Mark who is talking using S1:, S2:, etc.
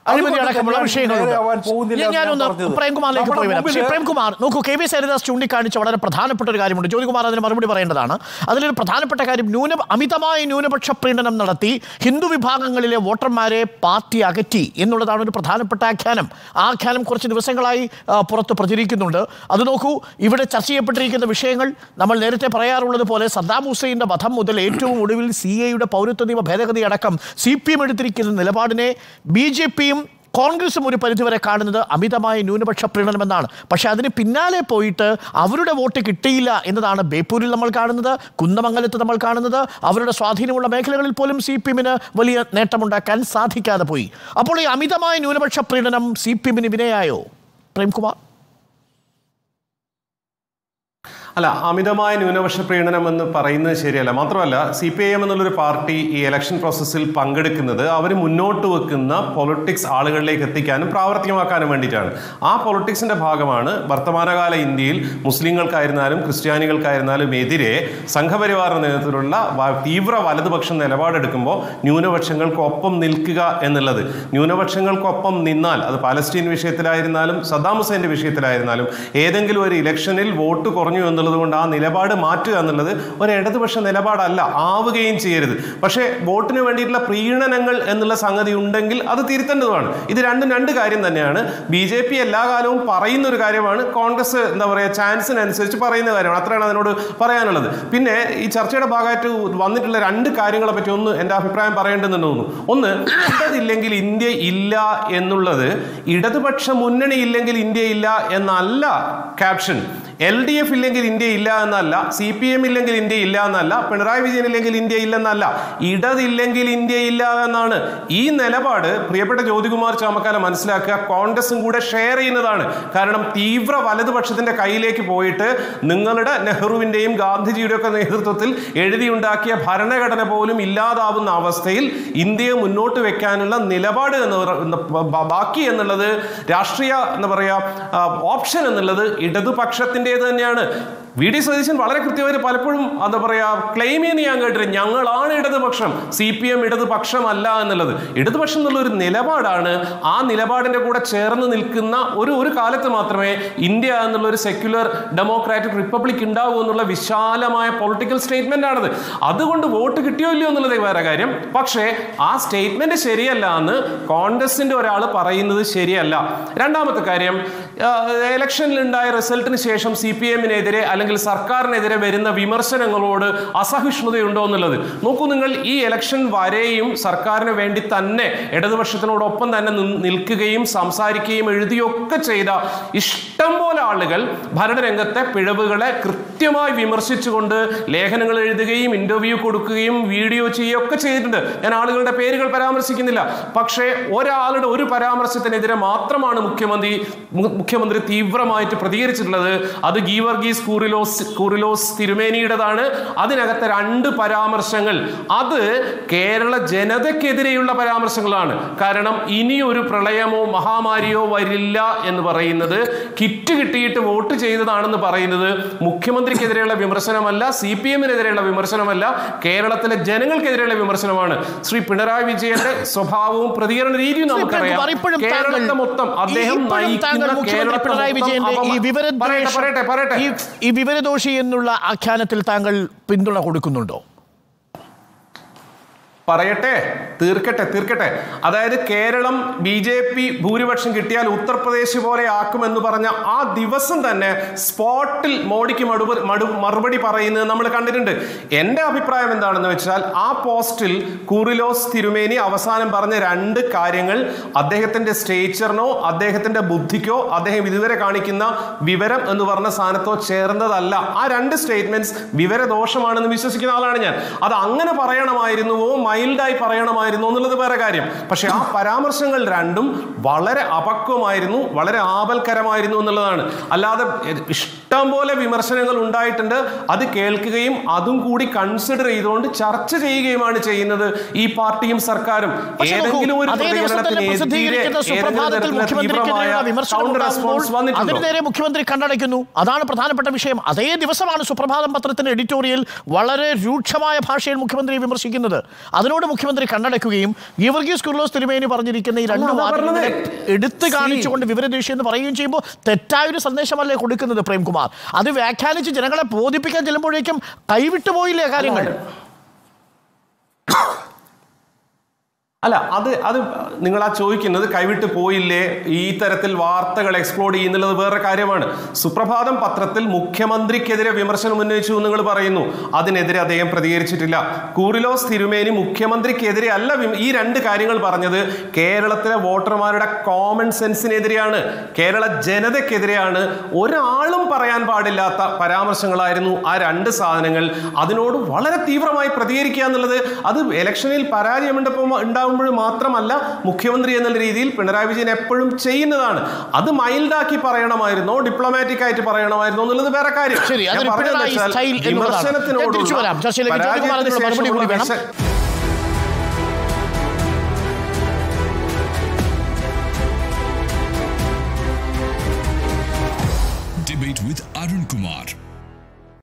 S1: അഴിമതി
S2: അതുകൊണ്ട്
S1: അടക്കമുള്ള
S2: ഞാൻ
S1: വിഷയങ്ങളുണ്ട്
S2: നേരെയാവാൻ പോകുന്നില്ല
S1: ഞാൻ-
S2: എന്ന്
S1: ഞാനൊന്ന്
S2: ഞാൻ പറഞ്ഞത്.
S1: പ്രേംകുമാറിലേക്ക്
S2: നമ്മുടെ
S1: പോയി വരാം ശ്രീ
S2: മുമ്പില്
S1: പ്രേംകുമാർ നോക്കൂ കെ വി സരിദാസ് ചൂണ്ടിക്കാണിച്ച വളരെ പ്രധാനപ്പെട്ട ഒരു കാര്യമുണ്ട് ജ്യോതികുമാർ അതിന് മറുപടി പറയേണ്ടതാണ് അതിലൊരു പ്രധാനപ്പെട്ട കാര്യം ന്യൂന അമിതമായ ന്യൂനപക്ഷ പ്രീണനം നടത്തി ഹിന്ദു വിഭാഗങ്ങളിലെ വോട്ടർമാരെ പാർട്ടി അകറ്റി എന്നുള്ളതാണ് ഒരു പ്രധാനപ്പെട്ട ആഖ്യാനം ആ ആഖ്യാനം കുറച്ച് ദിവസങ്ങളായി ആ, പുറത്ത് പ്രചരിക്കുന്നുണ്ട് അത് നോക്കൂ ഇവിടെ ചർച്ച ചെയ്യപ്പെട്ടിരിക്കുന്ന വിഷയങ്ങൾ നമ്മൾ നേരത്തെ പറയാറുള്ളത് പോലെ സദ്ദാം ഹുസൈൻ്റെ വധം മുതൽ ഏറ്റവും ഒടുവിൽ സി എയുടെ പൗരത്വ നിയമ ഭേദഗതി അടക്കം സി പി എം എടുത്തിരിക്കുന്ന നിലപാടിനെ ബി ജെ പിയും കോൺഗ്രസും ഒരു പരിധിവരെ കാണുന്നത് അമിതമായ ന്യൂനപക്ഷ പ്രീണനമെന്നാണ് പക്ഷേ അതിന് പിന്നാലെ പോയിട്ട് അവരുടെ വോട്ട് കിട്ടിയില്ല എന്നതാണ് ബേപ്പൂരിൽ നമ്മൾ കാണുന്നത് കുന്നമംഗലത്ത് നമ്മൾ കാണുന്നത് അവരുടെ സ്വാധീനമുള്ള മേഖലകളിൽ പോലും സി പി എമ്മിന് വലിയ നേട്ടമുണ്ടാക്കാൻ സാധിക്കാതെ പോയി അപ്പോൾ ഈ അമിതമായ ന്യൂനപക്ഷ പ്രീണനം സി പി എമ്മിന് വിനയായോ പ്രേംകുമാർ
S3: അല്ല അമിതമായ ന്യൂനപക്ഷ പ്രീണനം എന്ന് പറയുന്നത് ശരിയല്ല മാത്രമല്ല സി പി ഐ എം എന്നുള്ളൊരു പാർട്ടി ഈ ഇലക്ഷൻ പ്രോസസ്സിൽ പങ്കെടുക്കുന്നത് അവർ മുന്നോട്ട് വെക്കുന്ന പൊളിറ്റിക്സ് ആളുകളിലേക്ക് എത്തിക്കാനും പ്രാവർത്തികമാക്കാനും വേണ്ടിയിട്ടാണ് ആ പൊളിറ്റിക്സിന്റെ ഭാഗമാണ് വർത്തമാനകാല ഇന്ത്യയിൽ മുസ്ലിങ്ങൾക്കായിരുന്നാലും ക്രിസ്ത്യാനികൾക്കായിരുന്നാലും എതിരെ സംഘപരിവാറിന്റെ നേതൃത്വത്തിലുള്ള വ- തീവ്ര വലതുപക്ഷം നിലപാടെടുക്കുമ്പോൾ ന്യൂനപക്ഷങ്ങൾക്കൊപ്പം നിൽക്കുക എന്നുള്ളത് ന്യൂനപക്ഷങ്ങൾക്കൊപ്പം നിന്നാൽ അത് പാലസ്തീൻ വിഷയത്തിലായിരുന്നാലും സദ്ദാം ഹുസൈൻ്റെ വിഷയത്തിലായിരുന്നാലും ഏതെങ്കിലും ഒരു ഇലക്ഷനിൽ വോട്ട് കുറഞ്ഞു എന്നുള്ളത് കൊണ്ട് ആ നിലപാട് മാറ്റുക എന്നുള്ളത് ഒരു ഇടതുപക്ഷ നിലപാടല്ല ആവുകയും ചെയ്യരുത് പക്ഷേ വോട്ടിന് വേണ്ടിയിട്ടുള്ള പ്രീണനങ്ങൾ എന്നുള്ള സംഗതി ഉണ്ടെങ്കിൽ അത് തിരുത്തേണ്ടതുമാണ് ഇത് രണ്ടും രണ്ട് കാര്യം തന്നെയാണ് ബി ജെ പി എല്ലാ കാലവും പറയുന്ന ഒരു കാര്യമാണ് കോൺഗ്രസ് എന്താ പറയുക ചാൻസിനനുസരിച്ച് പറയുന്ന കാര്യമാണ് അത്രയാണ് അതിനോട് പറയാനുള്ളത് പിന്നെ ഈ ചർച്ചയുടെ ഭാഗമായിട്ട് വന്നിട്ടുള്ള രണ്ട് കാര്യങ്ങളെ പറ്റി ഒന്ന് എൻ്റെ അഭിപ്രായം പറയേണ്ടതെന്ന് തോന്നുന്നു ഒന്ന് ഇടതില്ലെങ്കിൽ ഇന്ത്യ ഇല്ല എന്നുള്ളത് ഇടതുപക്ഷ മുന്നണി ഇല്ലെങ്കിൽ ഇന്ത്യ ഇല്ല എന്നല്ല ക്യാപ്ഷൻ എൽ ഡി എഫ് ഇല്ലെങ്കിൽ ഇന്ത്യ ഇല്ല എന്നല്ല സി പി എം ഇല്ലെങ്കിൽ ഇന്ത്യ ഇല്ല എന്നല്ല പിണറായി വിജയൻ ഇല്ലെങ്കിൽ ഇന്ത്യ ഇല്ലെന്നല്ല ഇടതില്ലെങ്കിൽ ഇന്ത്യ ഇല്ല എന്നാണ് ഈ നിലപാട് പ്രിയപ്പെട്ട ജ്യോതികുമാർ ചാമക്കാല മനസ്സിലാക്കുക കോൺഗ്രസും കൂടെ ഷെയർ ചെയ്യുന്നതാണ് കാരണം തീവ്ര വലതുപക്ഷത്തിന്റെ കയ്യിലേക്ക് പോയിട്ട് നിങ്ങളുടെ നെഹ്റുവിന്റെയും ഗാന്ധിജിയുടെ ഒക്കെ നേതൃത്വത്തിൽ എഴുതിയുണ്ടാക്കിയ ഭരണഘടന പോലും ഇല്ലാതാവുന്ന അവസ്ഥയിൽ ഇന്ത്യയെ മുന്നോട്ട് വെക്കാനുള്ള നിലപാട് എന്ന് പറ- ബ- ബാക്കി എന്നുള്ളത് രാഷ്ട്രീയ എന്താ പറയാ ആ, ഓപ്ഷൻ എന്നുള്ളത് ഇടതുപക്ഷത്തിൻ്റെത് തന്നെയാണ് വി ഡി സതീശൻ വളരെ കൃത്യമായിട്ട് പലപ്പോഴും എന്താ പറയാ ക്ലെയിം ചെയ്യുന്ന ഞാൻ കേട്ടിട്ടുണ്ട് ഞങ്ങളാണ് ഇടതുപക്ഷം സി പി എം ഇടതുപക്ഷമല്ല എന്നുള്ളത് ഇടതുപക്ഷം എന്നുള്ള ഒരു നിലപാടാണ് ആ നിലപാടിന്റെ കൂടെ ചേർന്ന് നിൽക്കുന്ന ഒരു ഒരു കാലത്ത് മാത്രമേ ഇന്ത്യ എന്നുള്ള ഒരു സെക്യുലർ ഡെമോക്രാറ്റിക് റിപ്പബ്ലിക് ഉണ്ടാവൂ എന്നുള്ള വിശാലമായ പൊളിറ്റിക്കൽ സ്റ്റേറ്റ്മെന്റ് ആണത് അതുകൊണ്ട് വോട്ട് കിട്ടിയോ ഇല്ലയോ എന്നുള്ളത് വേറെ കാര്യം പക്ഷേ ആ സ്റ്റേറ്റ്മെന്റ് ശരിയല്ല എന്ന് കോൺഗ്രസിന്റെ ഒരാൾ പറയുന്നത് ശരിയല്ല രണ്ടാമത്തെ കാര്യം ഇലക്ഷനിൽ ഉണ്ടായ റിസൾട്ടിന് ശേഷം സി പി എമ്മിനെതിരെ അല്ലെങ്കിൽ സർക്കാരിനെതിരെ വരുന്ന വിമർശനങ്ങളോട് അസഹിഷ്ണുതയുണ്ടോ എന്നുള്ളത് നോക്കൂ നിങ്ങൾ ഈ ഇലക്ഷൻ വരെയും സർക്കാരിന് വേണ്ടി തന്നെ ഇടതുപക്ഷത്തിനോടൊപ്പം തന്നെ നിൻ- നിൽക്കുകയും സംസാരിക്കുകയും എഴുതുകയൊക്കെ ചെയ്ത ഇഷ്ടം പോലെ ആളുകൾ ഭരണരംഗത്തെ പിഴവുകളെ കൃത്യമായി വിമർശിച്ചുകൊണ്ട് ലേഖനങ്ങൾ എഴുതുകയും ഇന്റർവ്യൂ കൊടുക്കുകയും വീഡിയോ ചെയ്യുകയും ഒക്കെ ചെയ്തിട്ടുണ്ട് ഞാൻ ആളുകളുടെ പേരുകൾ പരാമർശിക്കുന്നില്ല പക്ഷേ ഒരാളുടെ ഒരു പരാമർശത്തിനെതിരെ മാത്രമാണ് മുഖ്യമന്ത്രി മു- മുഖ്യമന്ത്രി തീവ്രമായിട്ട് പ്രതികരിച്ചിട്ടുള്ളത് അത് ഗീവർഗീസ് കൂറിലോസ് കൂറിലോസ് തിരുമേനിയുടേതാണ് അതിനകത്തെ രണ്ട് പരാമർശങ്ങൾ അത് കേരള ജനതയ്ക്കെതിരെയുള്ള പരാമർശങ്ങളാണ് കാരണം ഇനിയൊരു പ്രളയമോ മഹാമാരിയോ വരില്ല എന്ന് പറയുന്നത് കിറ്റ് കിട്ടിയിട്ട് വോട്ട് ചെയ്തതാണെന്ന് പറയുന്നത് മുഖ്യമന്ത്രിക്കെതിരെയുള്ള വിമർശനമല്ല സി പി എമ്മിനെതിരെയുള്ള വിമർശനമല്ല കേരളത്തിലെ ജനങ്ങൾക്കെതിരെയുള്ള വിമർശനമാണ് ശ്രീ പിണറായി വിജയന്റെ സ്വഭാവവും പ്രതികരണ രീതിയും നമുക്കറിയാം
S1: പ്രേംകുമാർ, ഇപ്പോഴും താങ്കൾ-
S3: കേരളത്തെ മൊത്തം അദ്ദേഹം
S1: ഇപ്പോഴും താങ്കൾ
S3: നയിക്കുന്ന
S1: മുഖ്യമന്ത്രി
S3: കേരളത്തെ
S1: പിണറായി
S3: മൊത്തം
S1: വിജയന്റെ ഈ
S3: അപമ-
S1: വിവരദ്വേഷ
S3: പറയട്ടെ പറയട്ടെ പറയട്ടെ
S1: ഈ- ഈ വിവരദോഷി എന്നുള്ള ആഖ്യാനത്തിൽ താങ്കൾ പിന്തുണ കൊടുക്കുന്നുണ്ടോ
S3: പറയട്ടെ തീർക്കട്ടെ തീർക്കട്ടെ അതായത് കേരളം ബി ജെ പി ഭൂരിപക്ഷം കിട്ടിയാൽ ഉത്തർപ്രദേശ് പോലെ ആക്കുമെന്ന് പറഞ്ഞ ആ ദിവസം തന്നെ സ്പോട്ടിൽ മോഡിക്ക് മടുപ മടു മറുപടി പറയുന്നത് നമ്മൾ കണ്ടിട്ടുണ്ട് എൻ്റെ അഭിപ്രായം എന്താണെന്ന് വെച്ചാൽ ആ പോസ്റ്റിൽ കൂറിലോസ് തിരുമേനി അവസാനം പറഞ്ഞ രണ്ട് കാര്യങ്ങൾ അദ്ദേഹത്തിന്റെ സ്റ്റേച്ചറിനോ അദ്ദേഹത്തിന്റെ ബുദ്ധിക്കോ അദ്ദേഹം ഇതുവരെ കാണിക്കുന്ന വിവരം എന്ന് പറഞ്ഞ സാധനത്തോ ചേർന്നതല്ല ആ രണ്ട് സ്റ്റേറ്റ്മെന്റ്സ് വിവരദോഷമാണെന്ന് വിശ്വസിക്കുന്ന ആളാണ് ഞാൻ അത് അങ്ങനെ പറയണമായിരുന്നുവോ മൈൽഡായി പറയണമായിരുന്നോ എന്നുള്ളത് വേറെ കാര്യം പക്ഷെ ആ പരാമർശങ്ങൾ രണ്ടും വളരെ അപക്വമായിരുന്നു വളരെ ആപൽക്കരമായിരുന്നു എന്നുള്ളതാണ് അല്ലാതെ ഇഷ്ടം പോലെ വിമർശനങ്ങൾ ഉണ്ടായിട്ടുണ്ട് അത് കേൾക്കുകയും അതും കൂടി കൺസിഡർ ചെയ്തുകൊണ്ട് ചർച്ച ചെയ്യുകയുമാണ് ചെയ്യുന്നത് ഈ പാർട്ടിയും സർക്കാരും
S1: പക്ഷേ നോക്കൂ,
S3: ഏതെങ്കിലും ഒരു
S1: അതേ ദിവസം തന്നെ
S3: പ്രതികരണത്തിനെതിരെ
S1: പ്രസിദ്ധീകരിക്കുന്ന
S3: ഏതെങ്കിലും
S1: സുപ്രഭാതത്തിൽ
S3: തരത്തിലുള്ള
S1: മുഖ്യമന്ത്രിക്കെതിരെയുള്ള
S3: തീവ്രമായ
S1: വിമർശനം
S3: counter
S1: ഉണ്ടാകുമ്പോൾ
S3: response വന്നിട്ടുണ്ടോ?
S1: അതിന് നേരെ മുഖ്യമന്ത്രി കണ്ണടയ്ക്കുന്നു അതാണ് പ്രധാനപ്പെട്ട വിഷയം അതേ ദിവസമാണ് സുപ്രഭാതം പത്രത്തിന്റെ എഡിറ്റോറിയൽ വളരെ രൂക്ഷമായ ഭാഷയിൽ മുഖ്യമന്ത്രി വിമർശിക്കുന്നത് അത് അതിനോട് മുഖ്യമന്ത്രി കണ്ണടക്കുകയും ഗീവർഗീസ് കുർലോസ് തിരുമേനി പറഞ്ഞിരിക്കുന്ന ഈ രണ്ട്
S3: അതാ
S1: വാദങ്ങളെ
S3: പറഞ്ഞത്.
S1: എടുത്തു കാണിച്ചുകൊണ്ട് വിവരദേശി എന്ന് പറയുകയും ചെയ്യുമ്പോൾ തെറ്റായൊരു സന്ദേശമല്ലേ കൊടുക്കുന്നത് പ്രേംകുമാർ അത് വ്യാഖ്യാനിച്ച് ജനങ്ങളെ ബോധിപ്പിക്കാൻ ചെല്ലുമ്പോഴേക്കും കൈവിട്ടു പോയില്ലേ കാര്യങ്ങൾ
S3: അല്ല അത് അത് നിങ്ങൾ ആ ചോദിക്കുന്നത് കൈവിട്ട് പോയില്ലേ ഈ തരത്തിൽ വാർത്തകൾ എക്സ്പ്ലോഡ് ചെയ്യുന്നുള്ളത് വേറെ കാര്യമാണ് സുപ്രഭാതം പത്രത്തിൽ മുഖ്യമന്ത്രിക്കെതിരെ വിമർശനം ഉന്നയിച്ചു എന്ന് നിങ്ങൾ പറയുന്നു അതിനെതിരെ അദ്ദേഹം പ്രതികരിച്ചിട്ടില്ല കൂറിലോസ് തിരുമേനി മുഖ്യമന്ത്രിക്കെതിരെ അല്ല വിമ- ഈ രണ്ട് കാര്യങ്ങൾ പറഞ്ഞത് കേരളത്തിലെ വോട്ടർമാരുടെ കോമൺ സെൻസിനെതിരെയാണ് കേരള ജനതയ്ക്കെതിരെയാണ് ഒരാളും പറയാൻ പാടില്ലാത്ത പരാമർശങ്ങളായിരുന്നു ആ രണ്ട് സാധനങ്ങൾ അതിനോട് വളരെ തീവ്രമായി പ്രതികരിക്കുക എന്നുള്ളത് അത് ഇലക്ഷനിൽ പരാജയമുണ്ടപ്പോൾ ഉണ്ടാകുമ്പോൾ മാത്രമല്ല മുഖ്യമന്ത്രി എന്നുള്ള രീതിയിൽ പിണറായി വിജയൻ എപ്പോഴും ചെയ്യുന്നതാണ് അത് മൈൽഡാക്കി പറയണമായിരുന്നോ ഡിപ്ലോമാറ്റിക് ആയിട്ട് പറയണമായിരുന്നോ എന്നുള്ളത് വേറെ കാര്യം
S1: ശരി,
S3: ഞാൻ
S1: അതൊരു
S3: പറഞ്ഞതെന്ന്
S1: പിണറായി
S3: വെച്ചാൽ
S1: സ്റ്റൈൽ എന്നുള്ളതാണ്. ഞാൻ
S3: വിമർശനത്തിനോടുള്ള
S1: തിരിച്ചു വരാം. ചർച്ചയിലേക്ക് ജ്യോതികുമാർ അതിനുള്ള മറുപടി കൂടി വേണം.
S3: പരാജയത്തിന് ശേഷമുള്ള
S2: Debate with Arun Kumar